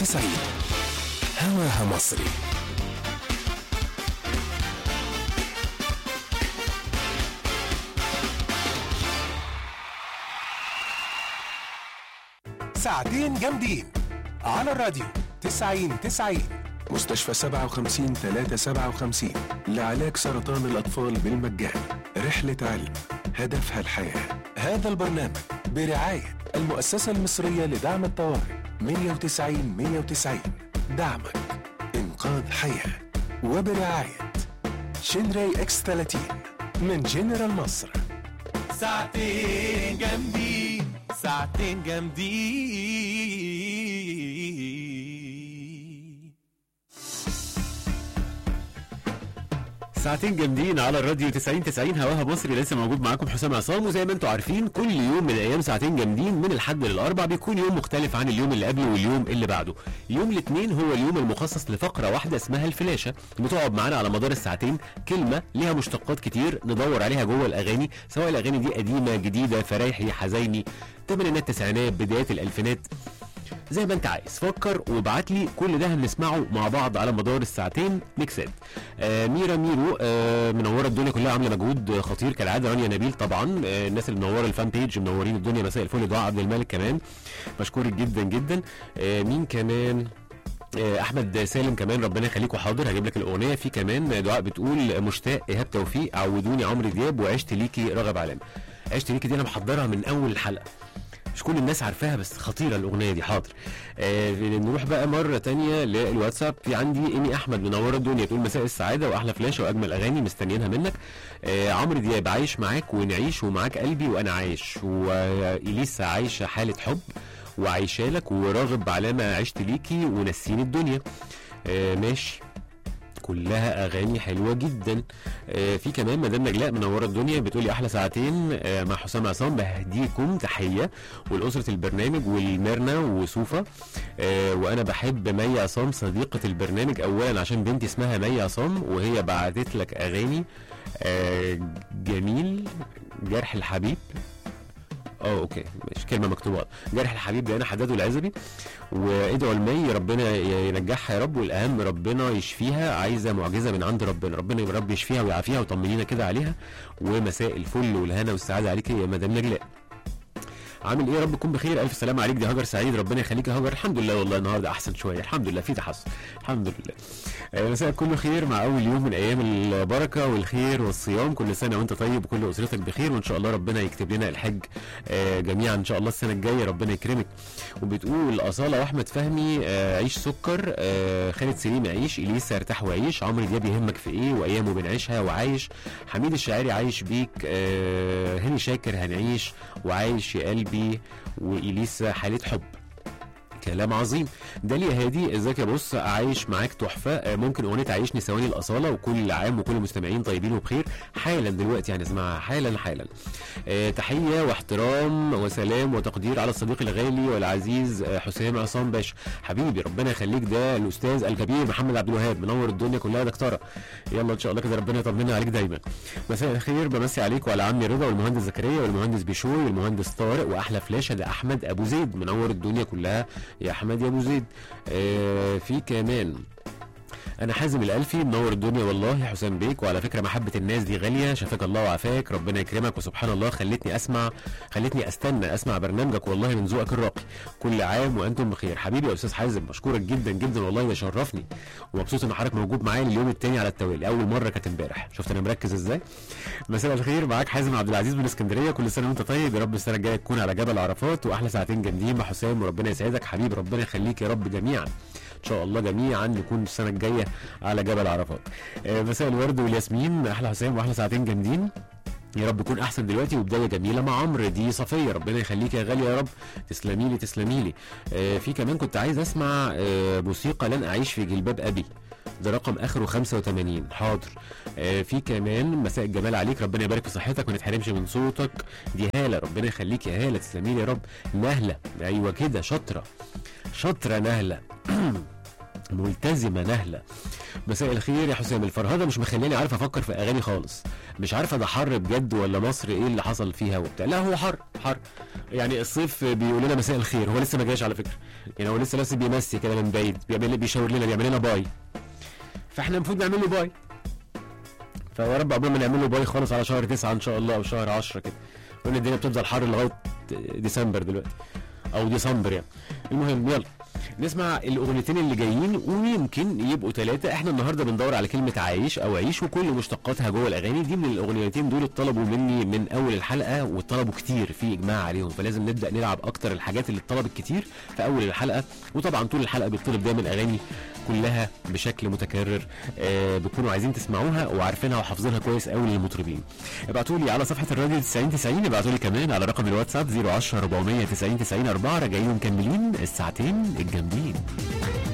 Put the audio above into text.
90 هواها مصري ساعتين جامدين على الراديو 90 90 مستشفى 57 357 لعلاج سرطان الأطفال بالمجان رحلة علم هدفها الحياة هذا البرنامج برعاية المؤسسة المصرية لدعم الطوارئ 190 190 دعمك إنقاذ حياة وبرعاية شنراي اكس 30 من جنرال مصر ساعتين جامدين ساعتين جامدين ساعتين جامدين على الراديو 90 90 هواها مصري لسه موجود معاكم حسام عصام وزي ما انتم عارفين كل يوم من ايام ساعتين جامدين من الحد للاربع بيكون يوم مختلف عن اليوم اللي قبله واليوم اللي بعده يوم الاثنين هو اليوم المخصص لفقره واحده اسمها الفلاشه بتقعد معانا على مدار الساعتين كلمه ليها مشتقات كتير ندور عليها جوه الاغاني سواء الاغاني دي قديمه جديده فرايحي حزيني تمانينات تسعينات بدايات الالفينات زي ما انت عايز فكر وابعت لي كل ده هنسمعه مع بعض على مدار الساعتين ميكسات آه ميرا ميرو آه منوره الدنيا كلها عامله مجهود خطير كالعاده رانيا نبيل طبعا آه الناس اللي منوره الفان بيج منورين الدنيا مساء الفل دعاء عبد الملك كمان مشكور جدا جدا آه مين كمان آه، احمد سالم كمان ربنا يخليكوا حاضر هجيب لك الاغنيه في كمان دعاء بتقول مشتاق ايهاب توفيق عودوني عمرو دياب وعشت ليكي رغب علام عشت ليكي دي انا محضرها من اول الحلقه مش كل الناس عارفاها بس خطيره الاغنيه دي حاضر آه نروح بقى مره تانية للواتساب في عندي ايمي احمد منوره الدنيا تقول مساء السعاده واحلى فلاشه واجمل اغاني مستنيينها منك آه عمرو دياب عايش معاك ونعيش ومعاك قلبي وانا عايش واليسا عايشه حاله حب وعايشه لك وراغب علامه عشت ليكي ونسيني الدنيا آه ماشي كلها اغاني حلوه جدا آه في كمان مدام نجلاء منوره الدنيا بتقولي احلى ساعتين آه مع حسام عصام بهديكم تحيه ولاسره البرنامج والميرنا وسوفا آه وانا بحب مي عصام صديقه البرنامج اولا عشان بنتي اسمها مي عصام وهي بعتت لك اغاني آه جميل جرح الحبيب اه اوكي ماشي كلمه مكتوبه جرح الحبيب ده انا حداده العزبي وادعوا المي ربنا ينجحها يا رب والاهم ربنا يشفيها عايزه معجزه من عند ربنا ربنا يا رب يشفيها ويعافيها وطمنينا كده عليها ومساء الفل والهنا والسعاده عليك يا مدام نجلاء عامل ايه يا رب تكون بخير الف سلام عليك دي هاجر سعيد ربنا يخليك يا هاجر الحمد لله والله النهارده احسن شويه الحمد لله في تحسن الحمد لله آه، مساء كله خير مع اول يوم من ايام البركه والخير والصيام كل سنه وانت طيب وكل اسرتك بخير وان شاء الله ربنا يكتب لنا الحج آه، جميعا ان شاء الله السنه الجايه ربنا يكرمك وبتقول اصاله واحمد فهمي آه، عيش سكر آه، خالد سليم عيش اليسا ارتاح وعيش عمرو دياب يهمك في ايه وايامه بنعيشها وعايش حميد الشاعري عايش بيك آه، هاني شاكر هنعيش وعايش يا قلبي واليسا حاله حب كلام عظيم داليا هادي ازيك يا بص عايش معاك تحفه آه، ممكن اغنيه عايشني ثواني الاصاله وكل عام وكل المستمعين طيبين وبخير حالا دلوقتي يعني اسمعها حالا حالا آه، تحيه واحترام وسلام وتقدير على الصديق الغالي والعزيز آه، حسام عصام باشا حبيبي ربنا يخليك ده الاستاذ الكبير محمد عبد الوهاب منور الدنيا كلها دكتوره يلا ان شاء الله كده ربنا يطمنا عليك دايما مساء الخير بمسي عليك وعلى عمي رضا والمهندس زكريا والمهندس بيشوي والمهندس طارق واحلى فلاشه ده احمد ابو زيد منور الدنيا كلها يا احمد يا ابو زيد آه في كمان انا حازم الالفي منور الدنيا والله يا حسام بيك وعلى فكره محبه الناس دي غاليه شفاك الله وعافاك ربنا يكرمك وسبحان الله خلتني اسمع خلتني استنى اسمع برنامجك والله من ذوقك الراقي كل عام وانتم بخير حبيبي يا استاذ حازم مشكورك جدا جدا والله ده شرفني ومبسوط ان حضرتك موجود معايا اليوم الثاني على التوالي اول مره كانت امبارح شفت انا مركز ازاي مساء الخير معاك حازم عبد العزيز من اسكندريه كل سنه وانت طيب يا رب السنه الجايه تكون على جبل عرفات واحلى ساعتين جامدين مع حسام وربنا يسعدك حبيبي ربنا يخليك يا رب جميعا ان شاء الله جميعا نكون السنه الجايه على جبل عرفات آه، مساء الورد والياسمين احلى حسام واحلى ساعتين جامدين يا رب يكون احسن دلوقتي وبدايه جميله مع عمرو دي صفيه ربنا يخليك يا غاليه يا رب تسلمي لي تسلمي لي آه في كمان كنت عايز اسمع آه موسيقى لن اعيش في جلباب ابي ده رقم اخره 85 حاضر آه في كمان مساء الجمال عليك ربنا يبارك في صحتك وما نتحرمش من صوتك دي هاله ربنا يخليك يا هاله تسلمي لي يا رب نهله ايوه كده شاطره شاطره نهله ملتزمه نهله مساء الخير يا حسام الفرهده مش مخليني عارف افكر في اغاني خالص مش عارفه ده حر بجد ولا مصر ايه اللي حصل فيها وبتاع لا هو حر حر يعني الصيف بيقول لنا مساء الخير هو لسه ما جاش على فكره يعني هو لسه بس بيمسي كده من بعيد بيعمل بيشاور لنا بيعمل لنا باي فاحنا المفروض نعمل له باي فيا رب قبل ما نعمل له باي خالص على شهر تسعة ان شاء الله او شهر 10 كده لان الدنيا بتفضل حر لغايه ديسمبر دلوقتي او ديسمبر يعني المهم يلا نسمع الاغنيتين اللي جايين ويمكن يبقوا ثلاثه احنا النهارده بندور على كلمه عايش او عيش وكل مشتقاتها جوه الاغاني دي من الاغنيتين دول اتطلبوا مني من اول الحلقه واتطلبوا كتير في اجماع عليهم فلازم نبدا نلعب اكتر الحاجات اللي اتطلبت كتير في اول الحلقه وطبعا طول الحلقه بيطلب دايما اغاني كلها بشكل متكرر آه بتكونوا عايزين تسمعوها وعارفينها وحافظينها كويس قوي للمطربين ابعتوا لي على صفحه الراديو 90 90 ابعتوا لي كمان على رقم الواتساب 010 490 90 4 راجعين مكملين الساعتين الجامدين